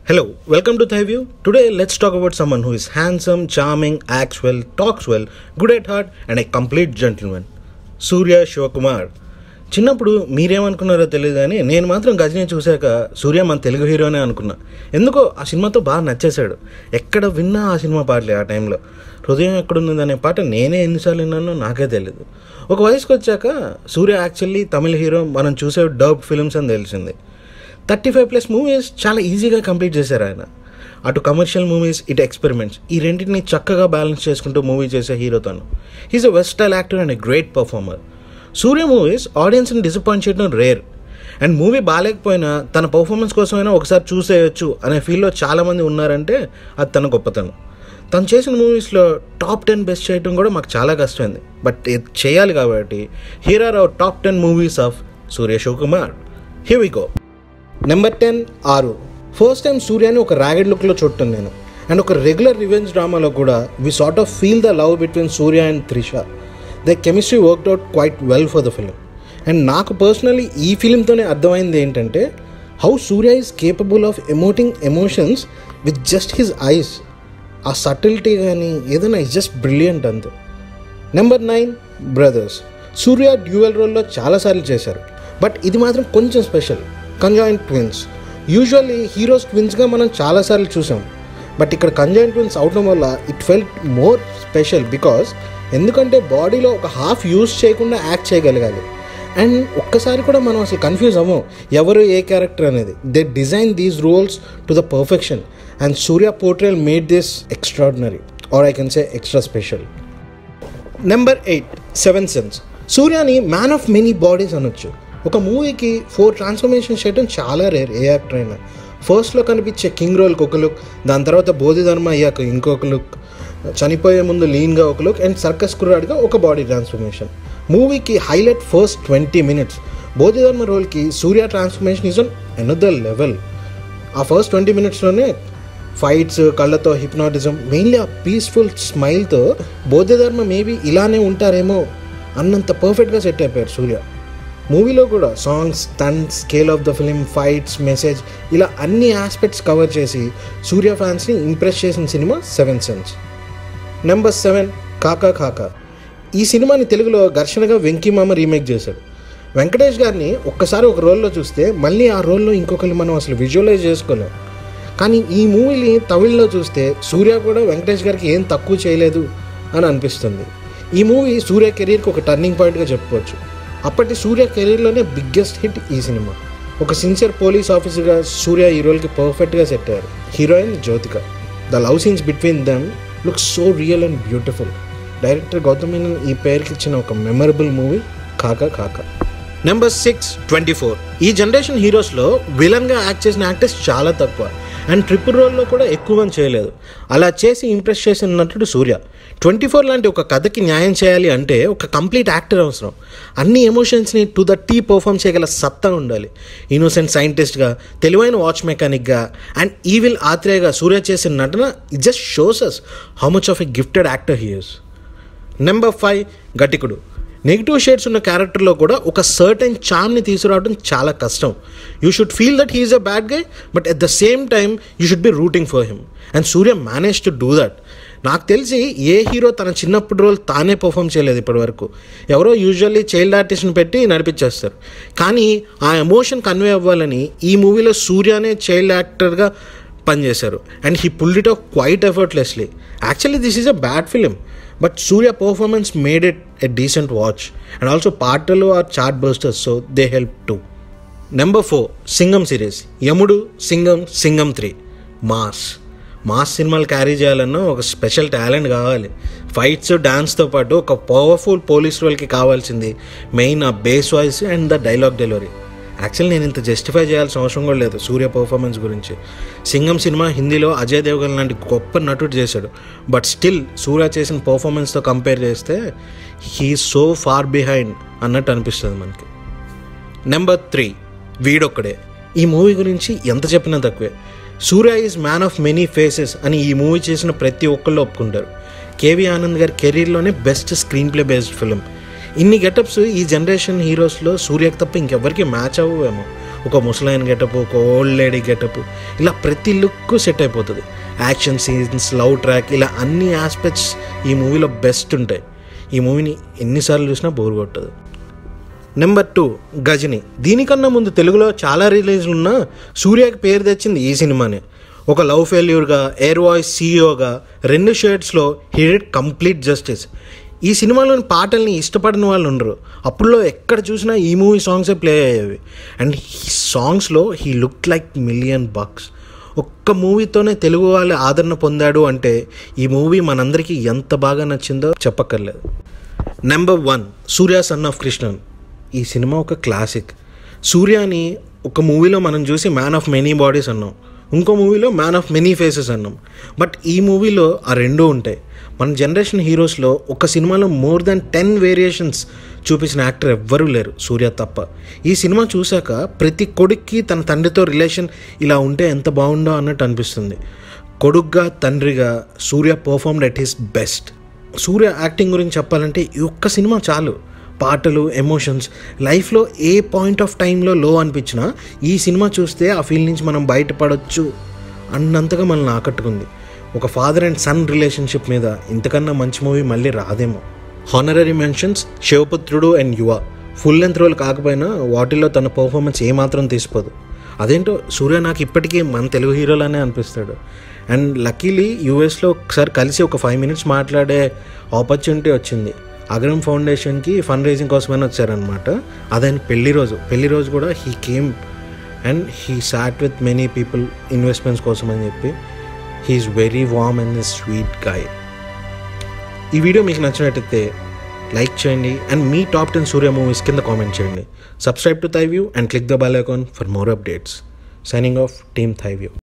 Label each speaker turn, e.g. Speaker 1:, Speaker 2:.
Speaker 1: Hello, welcome to Thai View. Today, let's talk about someone who is handsome, charming, acts well, talks well, good at heart, and a complete gentleman. సూర్య శివకుమార్ చిన్నప్పుడు మీరేమనుకున్నారో తెలియదు కానీ నేను మాత్రం గజని చూశాక సూర్య మన తెలుగు హీరోనే అనుకున్నా ఎందుకో ఆ సినిమాతో బాగా నచ్చేశాడు ఎక్కడ విన్నా ఆ సినిమా పాటలే ఆ టైంలో హృదయం ఎక్కడున్నదనే పాట నేనే ఎన్నిసార్లు విన్నానో నాకే తెలియదు ఒక వయసుకు వచ్చాక సూర్య యాక్చువల్లీ తమిళ హీరో మనం చూసే డబ్ ఫిల్మ్స్ అని తెలిసింది థర్టీ ఫైవ్ ప్లస్ మూవీస్ చాలా ఈజీగా కంప్లీట్ చేశారు ఆయన అటు కమర్షియల్ మూవీస్ ఇటు ఎక్స్పెరిమెంట్స్ ఈ రెండింటిని చక్కగా బ్యాలెన్స్ చేసుకుంటూ మూవీ చేసే హీరోతోను he's a versatile actor and a great performer Surya movies ఆడియన్స్ని డిసప్పాయింట్ చేయడం రేర్ అండ్ మూవీ బాగాలేకపోయినా తన పర్ఫార్మెన్స్ కోసమైనా ఒకసారి చూసేయచ్చు అనే ఫీల్లో చాలామంది ఉన్నారంటే అది తన గొప్పతనం తను చేసిన మూవీస్లో టాప్ టెన్ బెస్ట్ చేయడం కూడా మాకు చాలా కష్టమైంది బట్ ఇది చేయాలి కాబట్టి here are our top ten movies of Surya Sivakumar here we go number ten Aaru first time సూర్యాని ఒక ర్యాగెడ్ లుక్లో చూడటం నేను అండ్ ఒక రెగ్యులర్ రివెంజ్ డ్రామాలో కూడా we sort of feel the love between Surya and Trisha the chemistry worked out quite well for the film and నాకు personally ఈ ఫిలింతోనే అర్థమైంది ఏంటంటే how Surya is capable of emoting emotions with just his eyes ఆ subtlety కానీ ఏదైనా ఇస్ జస్ట్ బ్రిలియంట్ అంతే number nine brothers Surya dual రోల్లో చాలాసార్లు చేశారు బట్ ఇది మాత్రం కొంచెం special conjoint twins usually heroes ట్విన్స్గా మనం చాలాసార్లు చూసాం బట్ ఇక్కడ కంజాయింట్ ట్విన్స్ అవడం వల్ల it felt more special because ఎందుకంటే బాడీలో ఒక హాఫ్ యూజ్ చేయకుండా యాక్ట్ చేయగలగాలి అండ్ ఒక్కసారి కూడా మనం అసలు కన్ఫ్యూజ్ అవ్వం ఎవరు ఏ క్యారెక్టర్ అనేది they design these roles to the perfection and Surya portrayal made this extraordinary or I can say extra special number eight seven sense సూర్యాని మ్యాన్ ఆఫ్ మెనీ బాడీస్ అనొచ్చు ఒక మూవీకి ఫోర్ ట్రాన్స్ఫర్మేషన్ చేయడం చాలా రేర్ ఏ యాక్టర్ అయినా ఫస్ట్లో కనిపించే కింగ్ రోల్కి ఒక లుక్ దాని తర్వాత బోధిధర్మ అయ్యాక ఇంకొక లుక్ చనిపోయే ముందు లీన్గా ఒక లుక్ అండ్ సర్కస్ కుర్రాడిగా ఒక బాడీ ట్రాన్స్ఫర్మేషన్ మూవీకి highlight first twenty minutes Bodhidharma రోల్కి Surya transformation is on another level ఆ ఫస్ట్ ట్వంటీ మినిట్స్లోనే ఫైట్స్ కళ్ళతో హిప్నాటిజం మెయిన్లీ ఆ పీస్ఫుల్ స్మైల్తో బౌద్ధధర్మ మేబీ ఇలానే ఉంటారేమో అన్నంత పర్ఫెక్ట్గా సెట్ అయిపోయారు సూర్య మూవీలో కూడా songs ton scale of the film fights message ఇలా అన్ని ఆస్పెక్ట్స్ కవర్ చేసి సూర్య ఫ్యాన్స్ని ఇంప్రెస్ చేసిన cinema seven sense number seven Kaakha Kaakha ఈ సినిమాని తెలుగులో ఘర్షణగా వెంకీమామ రీమేక్ చేశాడు వెంకటేష్ గారిని ఒక్కసారి ఒక రోల్లో చూస్తే మళ్ళీ ఆ రోల్లో ఇంకొకరిని మనం అసలు విజువలైజ్ చేసుకోలేం కానీ ఈ మూవీని తమిళ్లో చూస్తే సూర్య కూడా వెంకటేష్ గారికి ఏం తక్కువ చేయలేదు అని అనిపిస్తుంది ఈ మూవీ సూర్య కెరీర్కి ఒక టర్నింగ్ పాయింట్గా చెప్పుకోవచ్చు అప్పటి సూర్య కెరీర్లోనే బిగ్గెస్ట్ హిట్ ఈ సినిమా ఒక సిన్సియర్ పోలీస్ ఆఫీసర్గా సూర్య ఈ రోల్కి పర్ఫెక్ట్గా సెట్ అయ్యారు heroine Jyothika the love scenes between them look so real and beautiful director Gautham Menon ఈ పేరుకి ఇచ్చిన ఒక memorable movie Kaakha Kaakha number six twenty four ఈ జనరేషన్ హీరోస్లో విలన్గా యాక్ట్ చేసిన యాక్టర్స్ చాలా తక్కువ అండ్ ట్రిపుల్ రోల్లో కూడా ఎక్కువ మంది చేయలేదు అలా చేసి ఇంప్రెస్ చేసిన నటుడు సూర్య ట్వంటీ ఫోర్ లాంటి ఒక కథకి న్యాయం చేయాలి అంటే ఒక కంప్లీట్ యాక్టర్ అవసరం అన్ని ఎమోషన్స్ని టు ద టీ పర్ఫామ్ చేయగల సత్తా ఉండాలి ఇన్నోసెంట్ సైంటిస్ట్గా తెలివైన వాచ్ మెకానిక్గా అండ్ ఈవిల్ ఆత్రేయగా సూర్య చేసిన నటన it just shows us how much of a gifted actor he's number five Ghatikudu negative shades ఉన్న క్యారెక్టర్లో కూడా ఒక సర్టెన్ చామ్ని తీసుకురావడం చాలా కష్టం you should feel that he's a bad guy but at the same time you should be rooting for him and Surya manage to do that నాకు తెలిసి ఏ హీరో తన చిన్నప్పుడు రోల్ తానే పర్ఫామ్ చేయలేదు ఇప్పటివరకు ఎవరో యూజువల్లీ చైల్డ్ ఆర్టిస్ట్ని పెట్టి నడిపించేస్తారు కానీ ఆ ఎమోషన్ కన్వే అవ్వాలని ఈ మూవీలో సూర్యనే చైల్డ్ యాక్టర్గా పనిచేశారు and he pulled it off quite effortlessly actually this is a bad film but Surya performance made it a decent watch and also పాటలు are chart busters so they help to number four Singam series Yamudu Singam Singam three mass mass సినిమాలు carry చేయాలన్నా ఒక special talent కావాలి fights డాన్స్తో పాటు ఒక powerful police రోల్కి కావాల్సింది మెయిన్ ఆ base voice and the dialogue delivery actually నేను ఇంత జస్టిఫై చేయాల్సిన అవసరం కూడా లేదు సూర్య పర్ఫార్మెన్స్ గురించి సింగం సినిమా హిందీలో అజయ్ దేవగన్ లాంటి గొప్ప నటుడు చేశాడు బట్ స్టిల్ సూర్య చేసిన పర్ఫార్మెన్స్తో కంపేర్ చేస్తే హీ సో ఫార్ బిహైండ్ అన్నట్టు అనిపిస్తుంది మనకి నెంబర్ త్రీ వీడొక్కడే ఈ మూవీ గురించి ఎంత చెప్పినా తక్కువే Surya is man of many faces అని ఈ మూవీ చేసిన ప్రతి ఒక్కళ్ళు ఒప్పుకుంటారు కేవీ ఆనంద్ గారి కెరీర్లోనే best screenplay based film ఇన్ని గెటప్స్ ఈ జనరేషన్ హీరోస్లో సూర్యకి తప్ప ఇంకెవ్వరికి మ్యాచ్ అవ్వేమో ఒక ముసలైన్ గెటప్ ఒక ఓల్డ్ లేడీ గెటప్ ఇలా ప్రతి లుక్ సెట్ అయిపోతుంది యాక్షన్ సీన్స్ లవ్ ట్రాక్ ఇలా అన్ని ఆస్పెక్ట్స్ ఈ మూవీలో బెస్ట్ ఉంటాయి ఈ మూవీని ఎన్నిసార్లు చూసినా బోర్ కొట్టదు నెంబర్ టూ గజని దీనికన్నా ముందు తెలుగులో చాలా రిలీజ్లు ఉన్నా సూర్యకి పేరు తెచ్చింది ఈ సినిమానే ఒక లవ్ ఫెయిల్యూర్గా ఎయిర్ వాయిస్ సీఈఓగా రెండు షర్ట్స్లో హిడెడ్ కంప్లీట్ జస్టిస్ ఈ సినిమాలోని పాటల్ని ఇష్టపడిన వాళ్ళు ఉండరు అప్పుడులో ఎక్కడ చూసినా ఈ మూవీ సాంగ్సే ప్లే అయ్యేవి అండ్ ఈ సాంగ్స్లో he look like million bucks ఒక్క మూవీతోనే తెలుగు వాళ్ళు ఆదరణ పొందాడు అంటే ఈ మూవీ మనందరికీ ఎంత బాగా నచ్చిందో చెప్పక్కర్లేదు number one Surya son of Krishnan ఈ సినిమా ఒక క్లాసిక్ సూర్యాని ఒక మూవీలో మనం చూసి మ్యాన్ ఆఫ్ మెనీ బాడీస్ అన్నాం ఇంకో మూవీలో మ్యాన్ ఆఫ్ మెనీ ఫేసెస్ అన్నాం బట్ ఈ మూవీలో ఆ రెండూ ఉంటాయి మన జనరేషన్ హీరోస్లో ఒక సినిమాలో మోర్ దాన్ టెన్ వేరియేషన్స్ చూపించిన యాక్టర్ ఎవ్వరూ లేరు సూర్య తప్ప ఈ సినిమా చూశాక ప్రతి కొడుక్కి తన తండ్రితో రిలేషన్ ఇలా ఉంటే ఎంత బాగుండో అన్నట్టు అనిపిస్తుంది కొడుగ్గా తండ్రిగా Surya performed at his best Surya acting గురించి చెప్పాలంటే ఈ ఒక్క సినిమా చాలు పాటలు ఎమోషన్స్ లైఫ్లో ఏ పాయింట్ ఆఫ్ టైంలో లో అనిపించినా ఈ సినిమా చూస్తే ఆ ఫీల్ నుంచి మనం బయటపడవచ్చు అన్నంతగా మనల్ని ఆకట్టుకుంది ఒక ఫాదర్ అండ్ సన్ రిలేషన్షిప్ మీద ఇంతకన్నా మంచి మూవీ మళ్ళీ రాదేమో honorary mentions Sivaputrudu and Yuva full length role కాకపోయినా వాటిల్లో తన పర్ఫార్మెన్స్ ఏమాత్రం తీసిపోదు అదేంటో సూర్య నాకు ఇప్పటికీ మన తెలుగు హీరోలానే అనిపిస్తాడు అండ్ లక్కీలీ యూఎస్లో ఒకసారి కలిసి ఒక ఫైవ్ మినిట్స్ మాట్లాడే ఆపర్చునిటీ వచ్చింది అగ్రం ఫౌండేషన్కి ఫండ్ రైజింగ్ కోసమైనా వచ్చారనమాట అదైన పెళ్లి రోజు పెళ్లి రోజు కూడా he came and he sat with many people ఇన్వెస్ట్మెంట్స్ కోసం అని చెప్పి he's very warm and sweet guy ఈ వీడియో మీకు నచ్చినట్టయితే లైక్ చేయండి అండ్ మీ టాప్ టెన్ సూర్య మూవీస్ కింద కామెంట్ చేయండి subscribe to Thy View and click the bell icon for more updates signing off team Thy view